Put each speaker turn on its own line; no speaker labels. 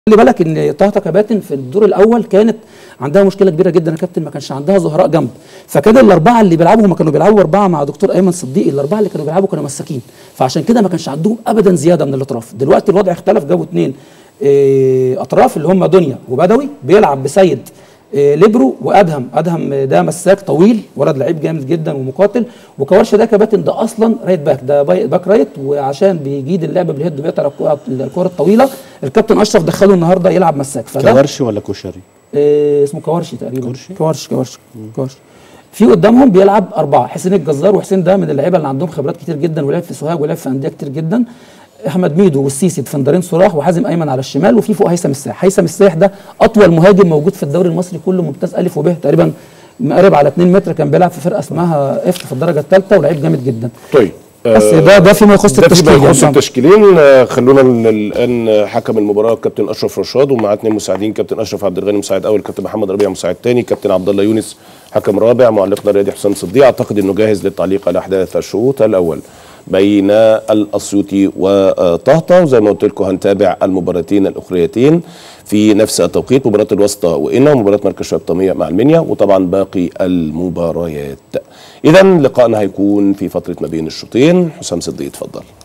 خلي بالك ان طهطا كباتن في الدور الاول كانت عندها مشكله كبيره جدا يا كابتن ما كانش عندها ظهراء جنب فكان الاربعه اللي بيلعبوا هم كانوا بيلعبوا اربعه مع دكتور ايمن صديقي الاربعه اللي كانوا بيلعبوا كانوا مساكين فعشان كده ما كانش عندهم ابدا زياده من الاطراف دلوقتي الوضع اختلف جابوا اثنين اطراف اللي هم دنيا وبدوي بيلعب بسيد إيه، ليبرو وادهم ادهم ده مساك طويل ولد لعيب جامد جدا ومقاتل وكورش ده كباتن ده اصلا رايت باك ده باي- باك رايت وعشان بيجيد اللعب بالهيد وبيقطع الكرة- الكره الطويله الكابتن اشرف دخله النهارده يلعب مساك فده
كورش ولا كشري؟
إيه اسمه كورشي تقريبا
كورشي؟
كورشي كورشي كورشي في قدامهم بيلعب اربعه حسين الجزار وحسين ده من اللعيبه اللي عندهم خبرات كتير جدا ولعب في سوهاج ولعب في انديه كتير جدا احمد ميدو والسيسي دفندرين صراح وحازم ايمن على الشمال وفي فوق هيثم الساح هيثم الساح ده اطول مهاجم موجود في الدوري المصري كله ممتاز الف وب تقريبا مقرب على 2 متر كان بيلعب في فرقه اسمها اف في الدرجه الثالثه ولعيب جامد جدا
طيب
بس ده ده فيما يخص
ده
التشكيل
فيما يخص
يعني.
التشكيلين آه، خلونا ال- الان حكم المباراه كابتن اشرف رشاد ومعاه اثنين مساعدين كابتن اشرف عبد الغني مساعد اول كابتن محمد ربيع مساعد ثاني كابتن عبد الله يونس حكم رابع معلقنا الرياضي حسام صديق اعتقد انه جاهز للتعليق على احداث الشوط الاول بين الاسيوطي وطهطا وزي ما قلت لكم هنتابع المباراتين الاخريتين في نفس التوقيت مباراه الوسطى وإنا ومباراه مركز شباب طميه مع المنيا وطبعا باقي المباريات اذا لقائنا هيكون في فتره ما بين الشوطين حسام صديق اتفضل